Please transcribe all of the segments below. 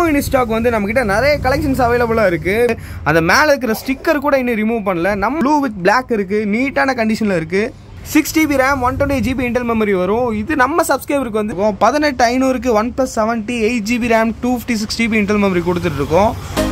இன் stock வந்து நம்மக்கிட்ட நிறைய கலெக்ஷன்ஸ் அவைலபிளாக இருக்குது அந்த மேலே இருக்கிற ஸ்டிக்கர் கூட இன்னும் ரிமூவ் பண்ணல நம்ம ப்ளூ வித் பிளாக் இருக்குது நீட்டான கண்டிஷனில் இருக்குது six GB RAM one twenty GB internal memory வரும் இது நம்ம சப்ஸ்கிரைபருக்கு வந்து பதினெட்டு ஐநூறுக்கு OnePlus seven T eight GB RAM two fifty six GB internal memory கொடுத்துட்ருக்கோம்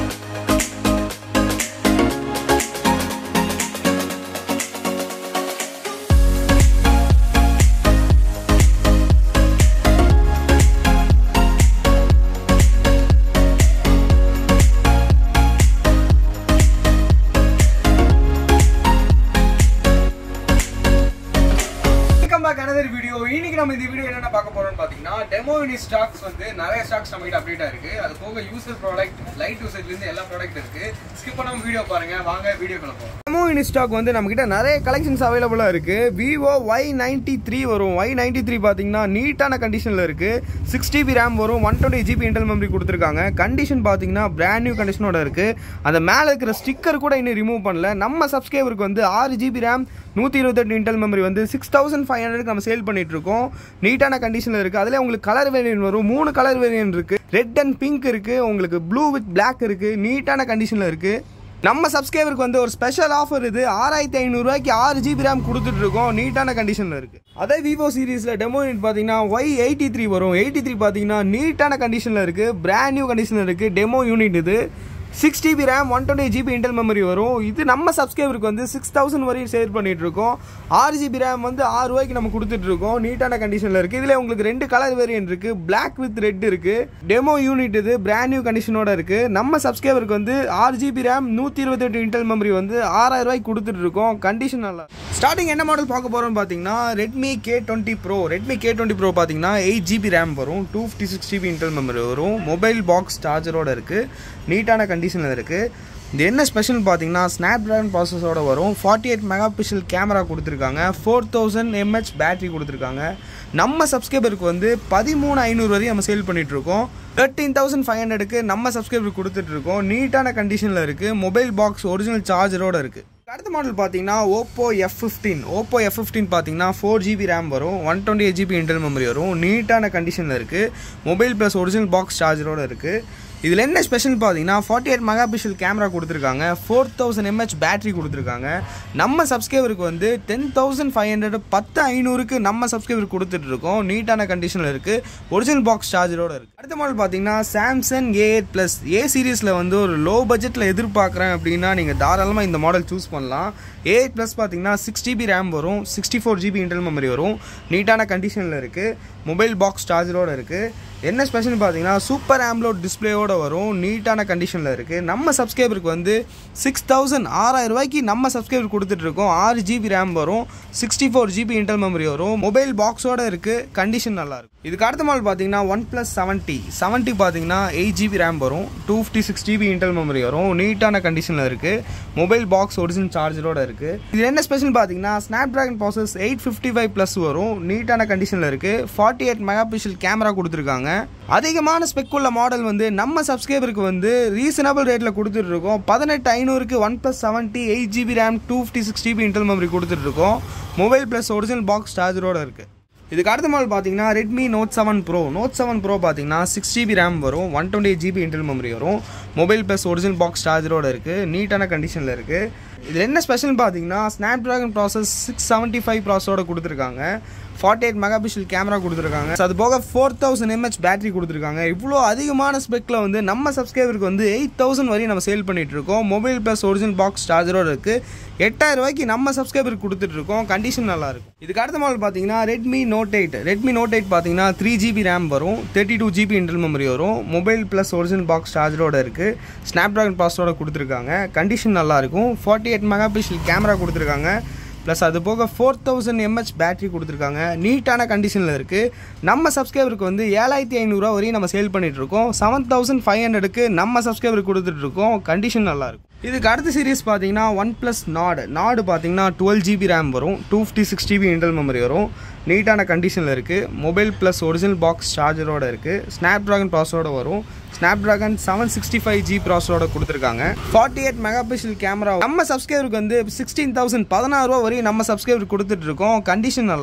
வெல்கம் பேக் another வீடியோ இன்னைக்கு நம்ம இந்த வீடியோ என்னென்ன பார்க்க போறோம்னு பார்த்தீங்கன்னா டெமோ யூனி ஸ்டாக்ஸ் வந்து நிறைய ஸ்டாக்ஸ் நம்ம கிட்ட அப்டேட் இருக்கு அது போக யூசர் ப்ராடக்ட் லைட் யூசேஜ்ல இருந்து எல்லா ப்ராடக்ட் இருக்கு ஸ்கிப் பண்ணாம வீடியோ பாருங்க வாங்க வீடியோ போவோம் டெமோ யூனி ஸ்டாக் வந்து நம்ம கிட்ட நிறைய கலெக்ஷன்ஸ் அவைலபிளா இருக்கு விவோ ஒய் நைன்டி த்ரீ வரும் ஒய் நைன்டி த்ரீ பார்த்தீங்கன்னா நீட்டான கண்டிஷன்ல இருக்கு சிக்ஸ் ஜிபி ரேம் வரும் one twenty GB internal memory கொடுத்துருக்காங்க கண்டிஷன் பார்த்தீங்கன்னா பிராண்ட் நியூ கண்டிஷனோட இருக்கு அந்த மேலே இருக்கிற ஸ்டிக்கர் கூட இன்னும் ரிமூவ் பண்ணல நம்ம சப்ஸ்கிரைபருக்கு வந்து ஆறு ஜிபி ரேம் நூற்றி இருபத்தெட்டு இன்டெல் மெமரி வந்து சிக்ஸ் தௌசண்ட் ஃபைவ் ஹண்ட்ரட் நம்ம சேல் பண்ணிட்டு இருக்கோம் நீட்டான கண்டிஷனில் இருக்குது அதில் உங்களுக்கு கலர் வேரியன்ட் வரும் மூணு கலர் வேரியன்ட் இருக்குது ரெட் அண்ட் பிங்க் இருக்குது உங்களுக்கு ப்ளூ வித் பிளாக் இருக்குது நீட்டான கண்டிஷனில் இருக்குது நம்ம சப்ஸ்கிரைபருக்கு வந்து ஒரு ஸ்பெஷல் ஆஃபர் இது ஆறாயிரத்தி ஐநூறுரூவாய்க்கு ஆறு ஜிபி ரேம் கொடுத்துட்டு இருக்கோம் நீட்டான கண்டிஷனில் இருக்குது அதே விவோ சீரிஸில் டெமோ யூனிட் பார்த்தீங்கன்னா ஒய் எயிட்டி த்ரீ வரும் எயிட்டி த்ரீ பார்த்தீங்கன்னா நீட்டான கண்டிஷனில் இருக்குது பிராண்ட் நியூ கண்டிஷனில் இருக்குது டெமோ யூனிட் இது six GB RAM one twenty GB internal memory வரும் இது நம்ம சப்ஸ்கிரைபருக்கு வந்து சிக்ஸ் தௌசண்ட் வரையும் சேல் பண்ணிட்டு இருக்கோம் ஆறு ஜிபி ரேம் வந்து ஆறு ரூபாய்க்கு நம்ம கொடுத்துட்டு இருக்கோம் நீட்டான கண்டிஷனில் இருக்குது இதில் உங்களுக்கு ரெண்டு கலர் வேரியன்ட் இருக்குது பிளாக் வித் ரெட் இருக்குது டெமோ யூனிட் இது பிராண்ட் நியூ கண்டிஷனோட இருக்குது நம்ம சப்ஸ்கிரைபருக்கு வந்து ஆறு ஜிபி ரேம் நூற்றி இருபத்தெட்டு இன்டெல் மெமரி வந்து ஆறாயிரம் ரூபாய்க்கு கொடுத்துட்டு இருக்கோம் கண்டிஷன் நல்லா ஸ்டார்டிங் என்ன மாடல் பார்க்க போகிறோம்னு பார்த்தீங்கன்னா Redmi K twenty Pro Redmi K twenty Pro பார்த்தீங்கன்னா எயிட் ஜிபி ரேம் வரும் two fifty six GB internal memory வரும் மொபைல் பாக்ஸ் சார்ஜரோட இருக்குது நீட்டான கண்டிஷனில் இருக்குது இது என்ன ஸ்பெஷல் பார்த்தீங்கன்னா ஸ்னாப் ட்ராகன் ப்ராசஸோட வரும் forty eight mega pixel camera கொடுத்துருக்காங்க ஃபோர் தௌசண்ட் எம்ஹெச் பேட்டரி கொடுத்துருக்காங்க நம்ம சப்ஸ்கிரைபருக்கு வந்து பதிமூணு ஐநூறு வரையும் நம்ம சேல் பண்ணிகிட்ருக்கோம் தேர்ட்டீன் தௌசண்ட் ஃபைவ் ஹண்ட்ரடுக்கு நம்ம சப்ஸ்கிரைபருக்கு கொடுத்துட்ருக்கோம் நீட்டான கண்டிஷனில் இருக்குது மொபைல் பாக்ஸ் ஒரிஜினல் சார்ஜரோட இருக்குது அடுத்த மாடல் பார்த்தீங்கன்னா Oppo F fifteen Oppo F fifteen பார்த்தீங்கன்னா ஃபோர் ஜிபி ரேம் வரும் one twenty eight GB internal memory வரும் நீட்டான கண்டிஷனில் இருக்குது மொபைல் ப்ளஸ் ஒரிஜினல் பாக்ஸ் சார்ஜரோட இருக்குது இதில் என்ன ஸ்பெஷல் பார்த்தீங்கன்னா forty eight mega pixel camera கொடுத்துருக்காங்க ஃபோர் தௌசண்ட் எம்ஹெச் பேட்டரி கொடுத்துருக்காங்க நம்ம சப்ஸ்கிரைபருக்கு வந்து டென் தௌசண்ட் ஃபைவ் ஹண்ட்ரட் பத்து ஐநூறுக்கு நம்ம சப்ஸ்கிரைபருக்கு கொடுத்துட்டு இருக்கோம் நீட்டான கண்டிஷனில் இருக்குது ஒரிஜினல் பாக்ஸ் சார்ஜரோட இருக்குது அடுத்த மாடல் பார்த்தீங்கன்னா Samsung A eight plus A சீரீஸில் வந்து ஒரு லோ பட்ஜெட்டில் எதிர்பார்க்குறேன் அப்படின்னா நீங்கள் தாராளமாக இந்த மாடல் சூஸ் பண்ணலாம் ஏ எயிட் ப்ளஸ் பார்த்தீங்கன்னா சிக்ஸ் ஜிபி ரேம் வரும் sixty four GB internal memory வரும் நீட்டான கண்டிஷனில் இருக்குது மொபைல் பாக்ஸ் சார்ஜரோட இருக்குது என்ன ஸ்பெஷல் பார்த்தீங்கன்னா சூப்பர் ஆம்லோட் டிஸ்பிளேயோட வரும் நீட்டான கண்டிஷனில் இருக்குது நம்ம சப்ஸ்கிரைபருக்கு வந்து சிக்ஸ் தௌசண்ட் ஆறாயிரம் ரூபாய்க்கு நம்ம சப்ஸ்கிரைபர் கொடுத்துட்ருக்கோம் ஆறு ஜிபி ரேம் வரும் sixty four GB internal memory வரும் மொபைல் பாக்ஸோட இருக்குது கண்டிஷன் நல்லாயிருக்கும் இதுக்கு அடுத்த மாடல் பார்த்தீங்கன்னா ஒன் ப்ளஸ் செவன்ட்டி செவன்ட்டி பார்த்தீங்கன்னா எயிட் ஜிபி ரேம் வரும் two fifty six GB internal memory வரும் நீட்டான கண்டிஷனில் இருக்குது மொபைல் பாக்ஸ் ஒரிஜினல் சார்ஜரோட இருக்குது இது என்ன ஸ்பெஷல் பார்த்தீங்கன்னா Snapdragon processor eight fifty five plus வரும் நீட்டான கண்டிஷனில் இருக்குது forty eight mega pixel camera கொடுத்துருக்காங்க அதிகமான ஸ்பெக் உள்ள மாடல் வந்து நம்ம சப்ஸ்கிரைபருக்கு வந்து ரீசனபிள் ரேட்டில் கொடுத்துட்டு இருக்கோம் பதினெட்டு ஐநூறுக்கு OnePlus seven T eight GB RAM two fifty six GB internal memory கொடுத்துட்டு இருக்கோம் மொபைல் ப்ளஸ் ஒரிஜினல் பாக்ஸ் சார்ஜரோட இருக்குது இதுக்கு அடுத்த மாடல் பார்த்தீங்கன்னா Redmi Note seven Pro Note seven Pro பார்த்தீங்கன்னா சிக்ஸ் ஜிபி ரேம் வரும் one twenty eight GB internal memory வரும் மொபைல் ப்ளஸ் ஒரிஜினல் பாக்ஸ் சார்ஜரோட இருக்குது நீட்டான கண்டிஷனில் இருக்குது இதில் என்ன ஸ்பெஷல் பார்த்தீங்கன்னா Snapdragon processor six seventy five ப்ராசஸோட கொடுத்துருக்காங்க forty eight mega pixel camera கொடுத்துருக்காங்க So, அது போக ஃபோர் தௌசண்ட் எம்ஹெச் பேட்டரி கொடுத்துருக்காங்க இவ்வளோ அதிகமான ஸ்பெக்கில் வந்து நம்ம சப்ஸ்கிரைபருக்கு வந்து எயிட் தௌசண்ட் வரையும் நம்ம சேல் பண்ணிட்டு இருக்கோம் மொபைல் ப்ளஸ் ஒரிஜினல் பாக்ஸ் சார்ஜரோட இருக்குது எட்டாயிரம் ரூபாய்க்கு நம்ம சப்ஸ்கிரைபருக்கு கொடுத்துட்டு இருக்கோம் கண்டிஷன் நல்லா இருக்கும் இதுக்கு அடுத்த மாடல் பார்த்தீங்கன்னா Redmi Note eight Redmi Note eight பார்த்தீங்கன்னா த்ரீ ஜிபி ரேம் வரும் thirty two GB internal memory வரும் மொபைல் ப்ளஸ் ஒரிஜினல் பாக்ஸ் சார்ஜரோட இருக்குது ஸ்னாப் ட்ராகன் ப்ராசஸோட கொடுத்துருக்காங்க கண்டிஷன் நல்லா இருக்கும் forty eight mega pixel camera கொடுத்துருக்காங்க ப்ளஸ் அது போக ஃபோர் தௌசண்ட் எம்ஹெச் பேட்டரி கொடுத்துருக்காங்க நீட்டான கண்டிஷனில் இருக்குது நம்ம சப்ஸ்கிரைபருக்கு வந்து ஏழாயிரத்தி ஐநூறுரூவா வரையும் நம்ம சேல் பண்ணிட்டு இருக்கோம் செவன் தௌசண்ட் ஃபைவ் ஹண்ட்ரடுக்கு நம்ம சப்ஸ்கிரைபருக்கு கொடுத்துட்டு இருக்கோம் கண்டிஷன் நல்லா இருக்கும் இதுக்கு அடுத்த சீரிஸ் பார்த்தீங்கன்னா ஒன் ப்ளஸ் நாடு நாடு பார்த்தீங்கன்னா டுவெல் ஜிபி ரேம் வரும் two fifty six GB internal memory வரும் நீட்டான கண்டிஷனில் இருக்குது மொபைல் ப்ளஸ் ஒரிஜினல் பாக்ஸ் சார்ஜரோட இருக்குது ஸ்னாப் ட்ராகன் ப்ராசஸோட வரும் Snapdragon seven sixty five G ப்ராசஸோட கொடுத்துருக்காங்க forty eight mega pixel camera நம்ம சப்ஸ்கிரைபருக்கு வந்து சிக்ஸ்டீன் தௌசண்ட் பதினாறு ரூபா வரையும் நம்ம சப்ஸ்கிரைபர் கொடுத்துட்டு இருக்கோம் கண்டிஷன் நல்லா இருக்கும்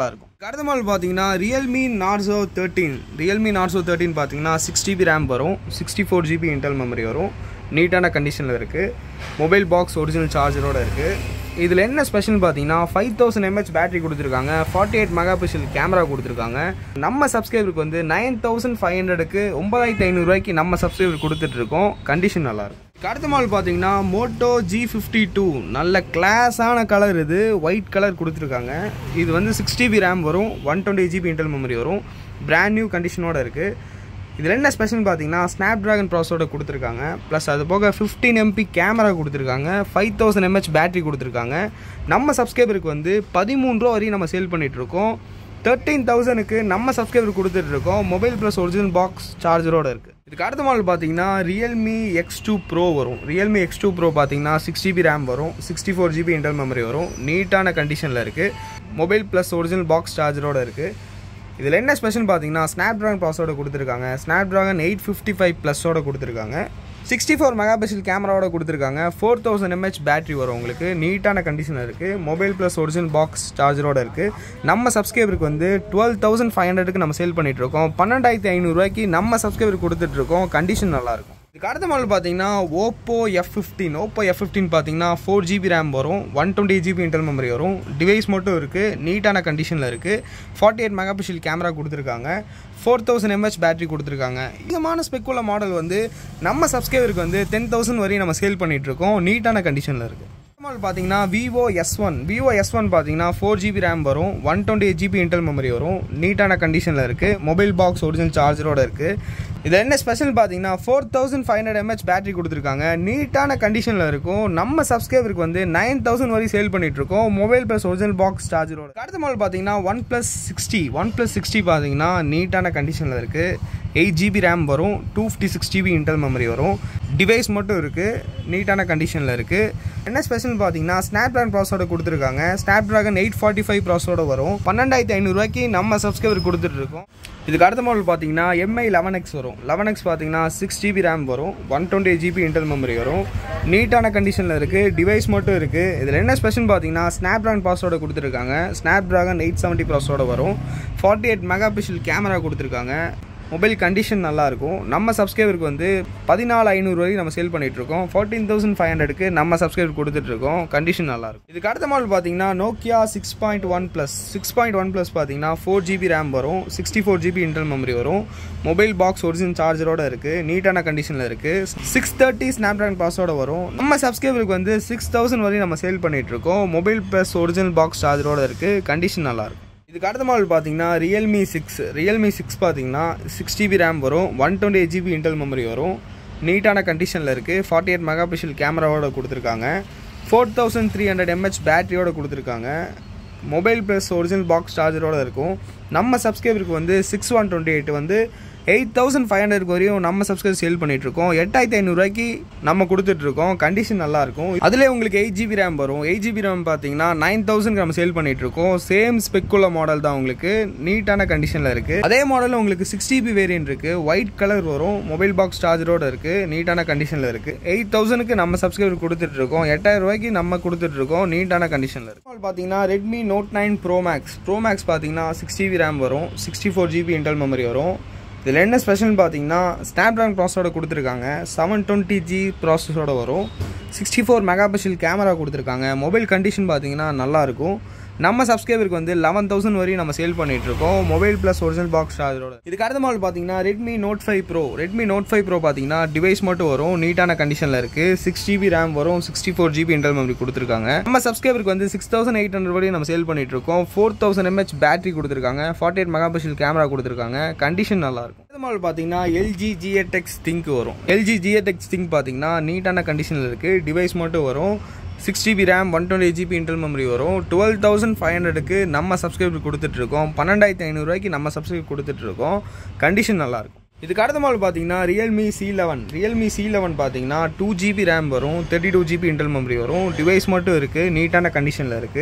அடுத்த மாடல் பார்த்தீங்கன்னா Realme Narzo thirteen Realme Narzo thirteen பார்த்தீங்கன்னா சிக்ஸ் ஜிபி ரேம் வரும் sixty four GB internal memory வரும் நீட்டான கண்டிஷனில் இருக்குது மொபைல் பாக்ஸ் ஒரிஜினல் சார்ஜரோட இருக்குது இதில் என்ன ஸ்பெஷல் பார்த்தீங்கன்னா ஃபைவ் தௌசண்ட் எம்ஹெச் பேட்டரி கொடுத்துருக்காங்க forty eight mega pixel camera கொடுத்துருக்காங்க நம்ம சப்ஸ்கிரைபருக்கு வந்து நைன் தௌசண்ட் ஃபைவ் ஹண்ட்ரடுக்கு ஒன்பதாயிரத்தி ஐநூறுரூவாய்க்கு நம்ம சப்ஸ்கிரைபர் கொடுத்துட்ருக்கோம் கண்டிஷன் நல்லாயிருக்கும் அடுத்த மாடல் பார்த்தீங்கன்னா மோட்டோ ஜி ஃபிஃப்டி டூ நல்ல கிளாஸான கலர் இது ஒயிட் கலர் கொடுத்துருக்காங்க இது வந்து சிக்ஸ் ஜிபி ரேம் வரும் one twenty GB internal memory வரும் பிராண்ட் நியூ கண்டிஷனோட இருக்குது இதில் என்ன ஸ்பெஷல் பார்த்தீங்கன்னா ஸ்னாப் ட்ராகன் ப்ராசரோட கொடுத்துருக்காங்க ப்ளஸ் அது போக ஃபிஃப்டீன் எம்பி கேமரா கொடுத்துருக்காங்க ஃபைவ் தௌசண்ட் எம்ஹெச் பேட்டரி கொடுத்துருக்காங்க நம்ம சப்ஸ்கிரைபருக்கு வந்து பதிமூணு ரூபா வரையும் நம்ம சேல் பண்ணிகிட்ருக்கோம் தேர்ட்டீன் தௌசண்ட்க்கு நம்ம சப்ஸ்கிரைபர் கொடுத்துட்ருக்கோம் மொபைல் ப்ளஸ் ஒரிஜினல் பாக்ஸ் சார்ஜரோட இருக்குது இதுக்கு அடுத்த மாடல் பார்த்தீங்கன்னா ரியல்மி எக்ஸ் டூ ப்ரோ வரும் ரியல்மி எக்ஸ் டூ ப்ரோ பார்த்தீங்கன்னா சிக்ஸ் ஜிபி ரேம் வரும் sixty four GB inter memory வரும் நீட்டான கண்டிஷனில் இருக்குது மொபைல் ப்ளஸ் ஒரிஜினல் பாக்ஸ் சார்ஜரோட இருக்குது இதில் என்ன ஸ்பெஷல் பார்த்தீங்கன்னா ஸ்னாப் ட்ராகன் ப்ராஸோட கொடுத்துருக்காங்க Snapdragon eight fifty five ப்ளஸோட கொடுத்துருக்காங்க சிக்ஸ்டி ஃபோர் மெகா பிக்சல் கேமராவோட கொடுத்துருக்காங்க ஃபோர் தௌசண்ட் எம்ஹெச் பேட்டரி வரும் உங்களுக்கு நீட்டான கண்டிஷனில் இருக்குது மொபைல் ப்ளஸ் ஒரிஜினல் பாக்ஸ் சார்ஜரோட இருக்குது நம்ம சப்ஸ்கிரைபருக்கு வந்து டுவெல் தௌசண்ட் ஃபைவ் ஹண்ட்ரடுக்கு நம்ம சேல் பண்ணிகிட்ருக்கோம் பன்னெண்டாயிரத்தி ஐநூறுரூவாய்க்கு நம்ம சப்ஸ்கிரைபர் கொடுத்துட்ருக்கோம் கண்டிஷன் நல்லாயிருக்கும் இதுக்கு அடுத்த மாடல் பார்த்தீங்கன்னா Oppo F fifteen Oppo F fifteen பார்த்தீங்கன்னா ஃபோர் ஜிபி ரேம் வரும் one twenty GB inter memory வரும் டிவைஸ் மட்டும் இருக்குது நீட்டான கண்டிஷனில் இருக்குது forty eight mega pixel camera கொடுத்துருக்காங்க ஃபோர் தௌசண்ட் எம்ஹெச் பேட்டரி கொடுத்துருக்காங்க அதிகமான ஸ்பெக்குள்ள மாடல் வந்து நம்ம சப்ஸ்கிரைபருக்கு வந்து டென் தௌசண்ட் வரையும் நம்ம சேல் பண்ணிகிட்ருக்கோம் நீட்டான கண்டிஷனில் இருக்குது மாடல் பார்த்தீங்கன்னா Vivo S one Vivo S one பார்த்தீங்கன்னா ஃபோர் ஜிபி ரேம் வரும் one twenty eight GB internal memory வரும் நீட்டான கண்டிஷனில் இருக்குது மொபைல் பாக்ஸ் ஒரிஜினல் சார்ஜரோட இருக்குது இதில் என்ன ஸ்பெஷல் பார்த்தீங்கன்னா four thousand five hundred mAh battery கொடுத்துருக்காங்க நீட்டான கண்டிஷனில் இருக்கும் நம்ம சப்ஸ்கிரைபருக்கு வந்து நைன் தௌசண்ட் வரை சேல் பண்ணிட்டு இருக்கோம் மொபைல் ப்ளஸ் ஒரிஜினல் பாக்ஸ் சார்ஜரோட அடுத்த மாடல் பார்த்தீங்கன்னா one OnePlus six T OnePlus six T பார்த்தீங்கன்னா நீட்டான கண்டிஷனில் இருக்குது எயிட் ஜிபி ரேம் வரும் two fifty six GB internal memory வரும் டிவைஸ் மட்டும் இருக்குது நீட்டான கண்டிஷனில் இருக்குது என்ன ஸ்பெஷல் பார்த்தீங்கன்னா ஸ்னாப் ட்ராகன் ப்ராஸோட கொடுத்துருக்காங்க Snapdragon eight forty five ப்ராஸோட வரும் பன்னெண்டாயிரத்தி ஐநூறுரூவாய்க்கு நம்ம சப்ஸ்கிரைபர் கொடுத்துட்ருக்கோம் இதுக்கு அடுத்த மாடல் பார்த்தீங்கன்னா எம்ஐ லெவன் எக்ஸ் வரும் லெவன் எக்ஸ் பார்த்தீங்கன்னா சிக்ஸ் ஜிபி ரேம் வரும் one twenty GB internal memory வரும் நீட்டான கண்டிஷனில் இருக்குது டிவைஸ் மட்டும் இருக்குது இதில் என்ன ஸ்பெஷல் பார்த்தீங்கன்னா ஸ்னாப் ட்ராகன் ப்ராஸோட கொடுத்துருக்காங்க ஸ்னாப் ட்ராகன் எயிட் செவன்ட்டி ப்ராஸோட வரும் forty eight mega pixel camera கொடுத்துருக்காங்க மொபைல் கண்டிஷன் நல்லாயிருக்கும் நம்ம சப்ஸ்கிரைபருக்கு வந்து பதினாலு ஐநூறு வரைக்கும் நம்ம சேல் பண்ணிகிட்ருக்கோம் ஃபோர்டீன் தௌசண்ட் ஃபைவ் ஹண்ட்ரடுக்கு நம்ம சப்ஸ்கிரைபர் கொடுத்துட்ருக்கோம் கண்டிஷன் நல்லாயிருக்கும் இதுக்கு அடுத்த மாடல் பார்த்தீங்கன்னா Nokia six point one plus six point one plus பார்த்தீங்கன்னா ஃபோர் ஜிபி ரேம் வரும் sixty four GB internal memory வரும் மொபைல் பாக்ஸ் ஒரிஜினல் சார்ஜரோட இருக்குது நீட்டான கண்டிஷனில் இருக்குது சிக்ஸ் தேர்ட்டி ஸ்னாப் ட்ராகன் பாஸோட வரும் நம்ம சப்ஸ்கிரைபருக்கு வந்து சிக்ஸ் தௌசண்ட் வரையும் நம்ம சேல் பண்ணிகிட்ருக்கோம் மொபைல் ப்ளஸ் ஒரிஜினல் பாக்ஸ் சார்ஜரோட இருக்குது கண்டிஷன் நல்லாயிருக்கும் இதுக்கு அடுத்த மாடல் பார்த்தீங்கன்னா ரியல்மி சிக்ஸ் ரியல்மி சிக்ஸ் பார்த்தீங்கன்னா சிக்ஸ் ஜிபி ரேம் வரும் one twenty eight GB internal memory வரும் நீட்டான கண்டிஷனில் இருக்குது ஃபார்ட்டி எயிட் மெகா பிக்சல் கேமராவோட கொடுத்துருக்காங்க four thousand three hundred mAh பேட்டரியோட கொடுத்துருக்காங்க மொபைல் ப்ளஸ் ஒரிஜினல் பாக்ஸ் சார்ஜரோட இருக்கும் நம்ம சப்ஸ்கிரைபருக்கு வந்து சிக்ஸ் ஒன் டுவெண்ட்டி எயிட் வந்து எயிட் தௌசண்ட் ஃபைவ் ஹண்ட்ரட் வரையும் நம்ம சப்ஸ்கிரைப் சேல் பண்ணிட்டு இருக்கோம் எட்டாயிரத்தி ஐநூறுரூவாய்க்கு நம்ம கொடுத்துட்டு இருக்கோம் கண்டிஷன் நல்லா இருக்கும் அதிலே உங்களுக்கு எயிட் ஜிபி ரேம் வரும் எயிட் ஜிபி ரேம் பார்த்தீங்கன்னா நைன் தௌசண்ட் நம்ம சேல் பண்ணிட்டு இருக்கோம் சேம் ஸ்பெக்குள்ள மாடல் தான் உங்களுக்கு நீட்டான கண்டிஷனில் இருக்கு அதே மாடல் உங்களுக்கு சிக்ஸ் ஜிபி வேரியன்ட் இருக்கு ஒயிட் கலர் வரும் மொபைல் பாக்ஸ் சார்ஜரோட இருக்கு நீட்டான கண்டிஷனில் இருக்கு எயிட் தௌசண்ட்க்கு நம்ம சப்ஸ்கிரைபர் கொடுத்துட்டு இருக்கோம் எட்டாயிரம் ரூபாய்க்கு நம்ம கொடுத்துட்டு இருக்கோம் நீட்டான கண்டிஷனில் இருக்கு பார்த்தீங்கன்னா Redmi Note nine Pro Max Pro Max பார்த்தீங்கன்னா சிக்ஸ் ஜிபி ரேம் வரும் sixty four GB internal memory வரும் இதில் என்ன ஸ்பெஷல்னு பார்த்தீங்கன்னா ஸ்னாப் ட்ராகன் ப்ராசஸோட கொடுத்துருக்காங்க செவன் டுவெண்ட்டி ஜி ப்ராசஸோட வரும் sixty four mega pixel camera கொடுத்துருக்காங்க மொபைல் கண்டிஷன் பார்த்தீங்கன்னா நல்லாயிருக்கும் நம்ம சப்ஸ்கிரைபருக்கு வந்து லெவன் தௌசண்ட் வரையும் நம்ம சேல் பண்ணிட்டு இருக்கோம் மொபைல் ப்ளஸ் ஒரிஜினல் பாக்ஸ் சார்ஜரோட இதுக்கு அடுத்த மாடல் பார்த்தீங்கன்னா Redmi Note five Pro Redmi Note five Pro பார்த்தீங்கன்னா டிவைஸ் மட்டும் வரும் நீட்டான கண்டிஷனில் இருக்குது சிக்ஸ் ஜிபி ரேம் வரும் sixty four GB inter memory கொடுத்துருக்காங்க நம்ம சப்ஸ்கிரைபருக்கு வந்து சிக்ஸ் தௌசண்ட் எயிட் ஹண்ட்ரட் வரையும் நம்ம சேல் பண்ணிட்டு இருக்கோம் ஃபோர் தௌசண்ட் எம்ஹெச் பேட்டரி கொடுத்துருக்காங்க forty eight mega pixel camera கொடுத்துருக்காங்க கண்டிஷன் நல்லா இருக்கும் அடுத்த மாடல் பார்த்தீங்கன்னா எல்ஜி ஜிஎடெக்ஸ் திங்க் வரும் எல்ஜி ஜிஎடெக்ஸ் திங்க் பார்த்தீங்கன்னா நீட்டான கண்டிஷனில் இருக்குது டிவைஸ் மட்டும் வரும் six GB RAM one twenty GB inter memory வரும் டுவெல் தௌசண்ட் ஃபைவ் ஹண்ட்ரடுக்கு நம்ம சப்ஸ்கிரைபர் கொடுத்துட்ருக்கோம் பன்னெண்டாயிரத்தி ஐநூறுரூவாய்க்கு நம்ம சப்ஸ்கிரைப் கொடுத்துட்ருக்கோம் கண்டிஷன் நல்லாயிருக்கும் இதுக்கு அடுத்த மாடல் பார்த்தீங்கன்னா Realme C eleven Realme C eleven பார்த்தீங்கன்னா டூ ஜிபி ரேம் வரும் thirty two GB inter memory வரும் டிவைஸ் மட்டும் இருக்குது நீட்டான கண்டிஷனில் இருக்குது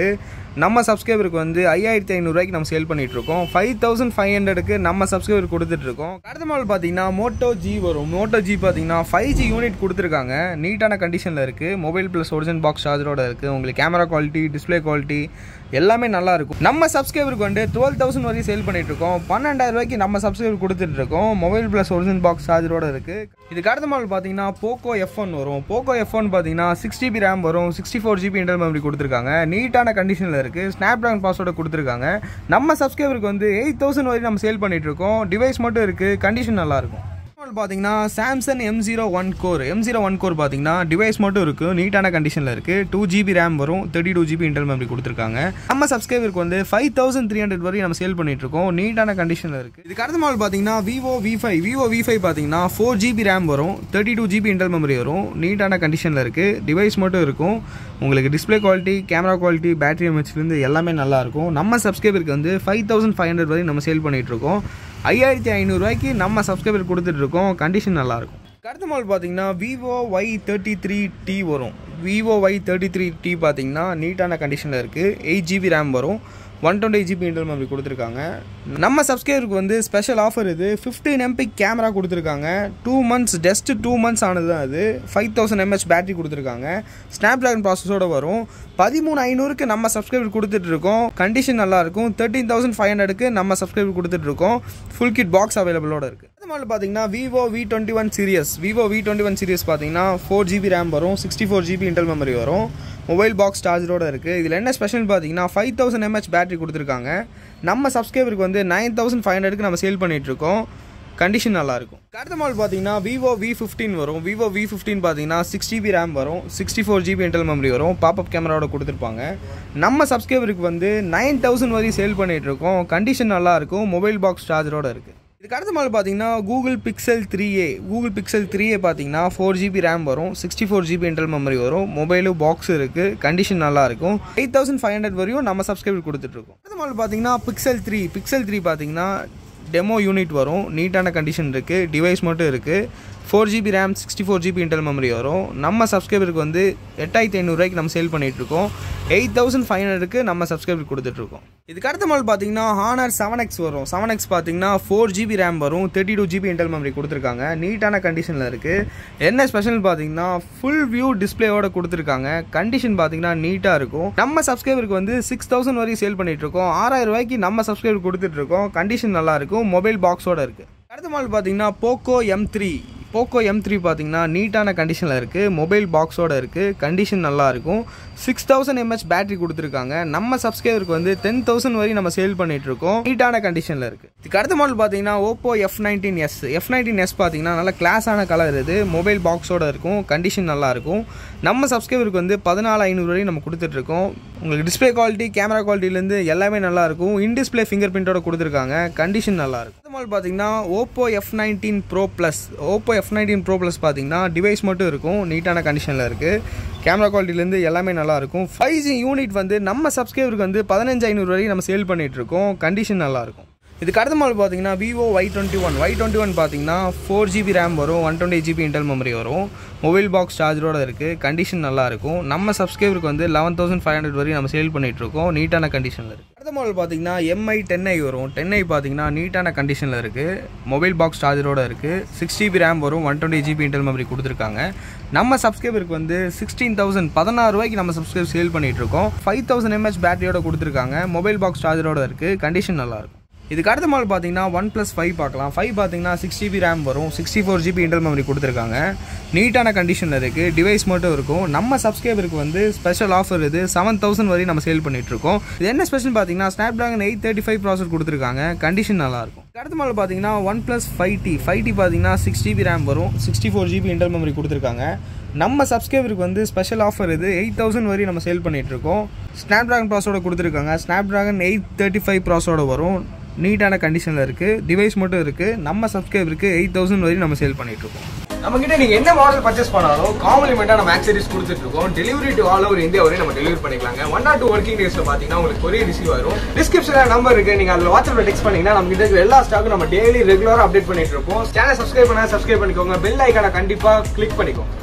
நம்ம சப்ஸ்கிரைபருக்கு வந்து ஐயாயிரத்தி ஐநூறுரூவாய்க்கு நம்ம சேல் பண்ணிட்டு இருக்கோம் ஃபைவ் தௌசண்ட் ஃபைவ் ஹண்ட்ரடுக்கு நம்ம சப்ஸ்கிரைபர் கொடுத்துட்டு இருக்கோம் அடுத்த மாடல் பார்த்தீங்கன்னா மோட்டோ ஜி வரும் மோட்டோ ஜி பார்த்தீங்கன்னா ஃபைவ் ஜி யூனிட் கொடுத்துருக்காங்க நீட்டான கண்டிஷனில் இருக்குது மொபைல் ப்ளஸ் ஒரிஜினல் பாக்ஸ் சார்ஜரோட இருக்குது உங்களுக்கு கேமரா குவாலிட்டி டிஸ்பிளே குவாலிட்டி எல்லாமே நல்லா இருக்கும் நம்ம சப்ஸ்கிரைபருக்கு வந்து டுவெல் தௌசண்ட் வரையும் சேல் பண்ணிட்டு இருக்கோம் பன்னெண்டாயிரம் ரூபாய்க்கு நம்ம சப்ஸ்கிரைபர் கொடுத்துட்டு இருக்கோம் மொபைல் ப்ளஸ் ஒரிஜினல் பாக்ஸ் சார்ஜரோட இருக்கு இதுக்கு அடுத்த மாடல் பார்த்தீங்கன்னா போக்கோ எஃப் ஒன் வரும் போக்கோ எஃப் ஒன் பார்த்தீங்கன்னா சிக்ஸ் ஜிபி ரேம் வரும் sixty four GB inter memory கொடுத்துருக்காங்க நீட்டான கண்டிஷனில் இருக்கு ஸ்னாப் ட்ராகன் பாஸ்வேர்டு கொடுத்துருக்காங்க நம்ம சப்ஸ்கிரைபருக்கு வந்து எயிட் தௌசண்ட் வரையும் நம்ம சேல் பண்ணிட்டு இருக்கோம் டிவைஸ் மட்டும் இருக்கு கண்டிஷன் நல்லா இருக்கும் மாடல் பார்த்தீங்கன்னா Samsung M zero one core M zero one core பார்த்தீங்கன்னா டிவைஸ் மட்டும் இருக்குது நீட்டான கண்டிஷனில் இருக்குது டூ ஜிபி ரேம் வரும் thirty two GB inter memory கொடுத்துருக்காங்க நம்ம சப்ஸ்கிரைபருக்கு வந்து ஃபைவ் தௌசண்ட் த்ரீ ஹண்ட்ரட் வரையும் நம்ம சேல் பண்ணிட்டு இருக்கோம் நீட்டான கண்டிஷனில் இருக்குது இதுக்கு அடுத்த மாடல் பார்த்தீங்கன்னா Vivo V five Vivo V five பார்த்தீங்கன்னா ஃபோர் ஜிபி ரேம் வரும் thirty two GB inter memory வரும் நீட்டான கண்டிஷனில் இருக்குது டிவைஸ் மட்டும் இருக்கும் உங்களுக்கு display quality camera quality battery எம்ஹெச்லேருந்து எல்லாமே நல்லாயிருக்கும் நம்ம சப்ஸ்கிரைபருக்கு வந்து ஃபைவ் தௌசண்ட் ஃபைவ் ஹண்ட்ரட் வரையும் நம்ம சேல் பண்ணிட்டு இருக்கோம் ஐயாயிரத்தி ஐநூறுரூவாய்க்கு நம்ம சப்ஸ்கிரைபர் கொடுத்துட்டு இருக்கோம் கண்டிஷன் நல்லாயிருக்கும் அடுத்த மாடல் பார்த்தீங்கன்னா Vivo Y thirty three T வரும் Vivo Y thirty three T பார்த்தீங்கன்னா நீட்டான கண்டிஷனில் இருக்குது எயிட் ஜிபி ரேம் வரும் one twenty GB inter memory கொடுத்துருக்காங்க நம்ம சப்ஸ்கிரைபருக்கு வந்து ஸ்பெஷல் ஆஃபர் இது ஃபிஃப்டீன் எம்பி கேமரா கொடுத்துருக்காங்க two months just two months ஆனது தான் அது ஃபைவ் தௌசண்ட் எம்ஹெச் பேட்டரி கொடுத்துருக்காங்க ஸ்னாப் ட்ராகன் ப்ராசஸோட வரும் பதிமூணு ஐநூறுக்கு நம்ம சப்ஸ்கிரைபர் கொடுத்துட்டு இருக்கோம் கண்டிஷன் நல்லா இருக்கும் தேர்ட்டீன் தௌசண்ட் ஃபைவ் ஹண்ட்ரடுக்கு நம்ம சப்ஸ்கிரைபர் கொடுத்துட்டு இருக்கோம் ஃபுல் கிட் பாக்ஸ் அவைலபிளோட இருக்கு அது மாதிரி பார்த்தீங்கன்னா Vivo V twenty one series Vivo V twenty one series பார்த்தீங்கன்னா ஃபோர் ஜிபி ரேம் வரும் sixty four GB inter memory வரும் மொபைல் பாக்ஸ் சார்ஜரோட இருக்குது இதில் என்ன ஸ்பெஷல் பார்த்தீங்கன்னா ஃபைவ் தௌசண்ட் எம்ஹெச் பேட்டரி கொடுத்துருக்காங்க நம்ம சப்ஸ்கிரைபருக்கு வந்து நைன் தௌசண்ட் ஃபைவ் ஹண்ட்ரடுக்கு நம்ம சேல் பண்ணிகிட்ருக்கோம் கண்டிஷன் நல்லாயிருக்கும் அடுத்த மாடல் பார்த்தீங்கன்னா விவோ வி ஃபிஃப்டீன் வரும் விவோ வி ஃபிஃப்டீன் பார்த்தீங்கன்னா சிக்ஸ் ஜிபி ரேம் வரும் sixty four GB inter memory வரும் பாப்அப் கேமராவோட கொடுத்துருப்பாங்க நம்ம சப்ஸ்கிரைபருக்கு வந்து நைன் தௌசண்ட் வரையும் சேல் பண்ணிகிட்ருக்கோம் கண்டிஷன் நல்லாயிருக்கும் மொபைல் பாக்ஸ் சார்ஜரோட இருக்குது இதுக்கு அடுத்த மாடல் பார்த்தீங்கன்னா Google Pixel three A Google Pixel three A பார்த்தீங்கன்னா ஃபோர் ஜிபி ரேம் வரும் sixty four GB inter memory வரும் மொபைலும் பாக்ஸ் இருக்குது கண்டிஷன் நல்லா இருக்கும் எயிட் தௌசண்ட் ஃபைவ் ஹண்ட்ரட் வரையும் நம்ம சப்ஸ்கிரைபர் கொடுத்துட்ருக்கோம் அடுத்த மாடல் பார்த்தீங்கன்னா பிக்சல் த்ரீ பிக்சல் த்ரீ பார்த்தீங்கன்னா டெமோ யூனிட் வரும் நீட்டான கண்டிஷன் இருக்குது டிவைஸ் மட்டும் இருக்குது four GB RAM sixty four GB inter memory வரும் நம்ம சப்ஸ்கிரைபருக்கு வந்து எட்டாயிரத்தி ஐநூறுரூவாய்க்கு நம்ம சேல் பண்ணிகிட்ருக்கோம் எயிட் தௌசண்ட் ஃபைவ் ஹண்ட்ரடுக்கு நம்ம சப்ஸ்கிரைபர் கொடுத்துட்ருக்கோம் இதுக்கு அடுத்த மாடல் பார்த்தீங்கன்னா ஹானர் செவன் எக்ஸ் வரும் செவன் எக்ஸ் பார்த்தீங்கன்னா ஃபோர் ஜிபி ரேம் வரும் thirty two GB inter memory கொடுத்துருக்காங்க நீட்டான கண்டிஷனில் இருக்குது என்ன ஸ்பெஷல் பார்த்தீங்கன்னா ஃபுல் வியூ டிஸ்பிளேயோட கொடுத்துருக்காங்க கண்டிஷன் பார்த்தீங்கன்னா நீட்டாக இருக்கும் நம்ம சப்ஸ்கிரைபருக்கு வந்து சிக்ஸ் தௌசண்ட் வரையும் சேல் பண்ணிட்டு இருக்கோம் ஆறாயிரம் ரூபாய்க்கு நம்ம சப்ஸ்கிரைபர் கொடுத்துட்டு இருக்கோம் கண்டிஷன் நல்லா இருக்கும் மொபைல் பாக்ஸோட இருக்குது அடுத்த மாடல் பார்த்தீங்கன்னா Poco M three Poco M three பார்த்தீங்கன்னா நீட்டான கண்டிஷனில் இருக்குது மொபைல் பாக்ஸோட இருக்குது கண்டிஷன் நல்லா இருக்கும் சிக்ஸ் தௌசண்ட் எம்ஹெச் பேட்டரி கொடுத்துருக்காங்க நம்ம சப்ஸ்கிரைபருக்கு வந்து டென் தௌசண்ட் வரையும் நம்ம சேல் பண்ணிட்டு இருக்கோம் நீட்டான கண்டிஷனில் இருக்குது இதுக்கு அடுத்த மாடல் பார்த்தீங்கன்னா Oppo F nineteen S F nineteen S பார்த்தீங்கன்னா நல்ல கிளாஸான கலர் இது மொபைல் பாக்ஸோட இருக்கும் கண்டிஷன் நல்லா இருக்கும் நம்ம சப்ஸ்கிரைபருக்கு வந்து பதினாலு ஐநூறு வரையும் நம்ம கொடுத்துட்ருக்கோம் உங்களுக்கு டிஸ்பிளே குவாலிட்டி கேமரா குவாலிட்டிலேருந்து எல்லாமே நல்லா இருக்கும் இன் டிஸ்பிளே ஃபிங்கர் பிரிண்டோட கொடுத்துருக்காங்க கண்டிஷன் நல்லா இருக்கும் அடுத்த மாடல் பார்த்தீங்கன்னா Oppo F nineteen pro plus Oppo F nineteen pro plus பார்த்தீங்கன்னா டிவைஸ் மட்டும் இருக்கும் நீட்டான கண்டிஷனில் இருக்குது கேமரா குவாலிட்டிலேருந்து எல்லாமே நல்லாயிருக்கும் ஃபைவ் ஜி யூனிட் வந்து நம்ம சப்ஸ்கிரைபருக்கு வந்து பதினஞ்சு ஐநூறு வரையும் நம்ம சேல் பண்ணிகிட்ருக்கோம் கண்டிஷன் நல்லாயிருக்கும் இதுக்கு அடுத்த மாடல் பார்த்தீங்கன்னா Vivo Y twenty one Y twenty one பார்த்தீங்கன்னா ஃபோர் ஜிபி ரேம் வரும் one twenty GB inter memory வரும் மொபைல் பாக்ஸ் சார்ஜரோட இருக்குது கண்டிஷன் நல்லாயிருக்கும் நம்ம சப்ஸ்கிரைபருக்கு வந்து லெவன் தௌசண்ட் ஃபைவ் ஹண்ட்ரட் வரையும் நம்ம சேல் பண்ணிகிட்ருக்கோம் நீட்டான கண்டிஷனில் இருக்குது அடுத்த மாடல் பார்த்தீங்கன்னா எம்ஐ டென் ஐ வரும் டென் ஐ பார்த்தீங்கன்னா நீட்டான கண்டிஷனில் இருக்குது மொபைல் பாக்ஸ் சார்ஜரோட இருக்குது சிக்ஸ் ஜிபி ரேம் வரும் one twenty GB inter memory கொடுத்துருக்காங்க நம்ம சப்ஸ்கிரைபருக்கு வந்து சிக்ஸ்டீன் தௌசண்ட் பதினாறு ரூபாய்க்கு நம்ம சப்ஸ்கிரைப் சேல் பண்ணிட்டு இருக்கோம் ஃபைவ் தௌசண்ட் எம்ஹெச் பேட்டரியோட கொடுத்துருக்காங்க மொபைல் பாக்ஸ் சார்ஜரோட இருக்குது கண்டிஷன் நல்லாயிருக்கும் இதுக்கு அடுத்த மாடல் பார்த்தீங்கன்னா ஒன் ப்ளஸ் ஃபைவ் பார்க்கலாம் ஃபைவ் பார்த்தீங்கன்னா சிக்ஸ் ஜிபி ரேம் வரும் sixty four GB inter memory கொடுத்துருக்காங்க நீட்டான கண்டிஷனில் இருக்குது டிவைஸ் மட்டும் இருக்கும் நம்ம சப்ஸ்கிரைபருக்கு வந்து ஸ்பெஷல் ஆஃபர் இது செவன் தௌசண்ட் வரையும் நம்ம சேல் பண்ணிட்டு இருக்கோம் இது என்ன ஸ்பெஷல் பார்த்தீங்கன்னா Snapdragon eight thirty five processor கொடுத்துருக்காங்க கண்டிஷன் நல்லாயிருக்கும் அடுத்த மாடல் பார்த்தீங்கன்னா one plus five T five T பார்த்தீங்கன்னா சிக்ஸ் ஜிபி ரேம் வரும் sixty four GB inter memory கொடுத்துருக்காங்க நம்ம சப்ஸ்கிரைபருக்கு வந்து ஸ்பெஷல் ஆஃபர் இது எயிட் தௌசண்ட் வரையும் நம்ம சேல் பண்ணிட்டு இருக்கோம் ஸ்னாப் ட்ராகன் ப்ராஸோட கொடுத்துருக்காங்க Snapdragon eight thirty five ப்ராஸோட வரும் நீட்டான கண்டிஷனில் இருக்குது டிவைஸ் மட்டும் இருக்குது நம்ம சப்ஸ்கிரைபருக்கு எயிட் தௌசண்ட் வரையும் நம்ம சேல் பண்ணிட்டு இருக்கோம் நம்ம கிட்ட நீங்க என்ன மாடல் பர்ச்சேஸ் பண்ணாலும் காம்ப்ளிமெண்டா நம்ம ஆக்சரிஸ் கொடுத்துட்டு இருக்கோம் delivery to all over India வரையும் நம்ம டெலிவரி பண்ணிக்கலாங்க ஒன் ஆர் டூ ஒர்க்கிங் டேஸ்ல பாத்தீங்கன்னா உங்களுக்கு கொரியர் ரிசீவ் ஆயிரும் டிஸ்கிரிப்ஷன்ல நம்பர் இருக்கு நீங்க அதுல வாட்ஸ்அப்ல டெக்ஸ்ட் பண்ணீங்கன்னா நம்ம கிட்ட இருக்கிற எல்லா ஸ்டாக்கும் நம்ம டெய்லி ரெகுலரா அப்டேட் பண்ணிட்டு இருப்போம் சேனல் சப்ஸ்கிரைப் பண்ணா சப்ஸ்கிரைப் பண்ணிக்கோங்க பெல் ஐக்கான கண்டிப்பா கிளிக் பண்ணிக்கோங்க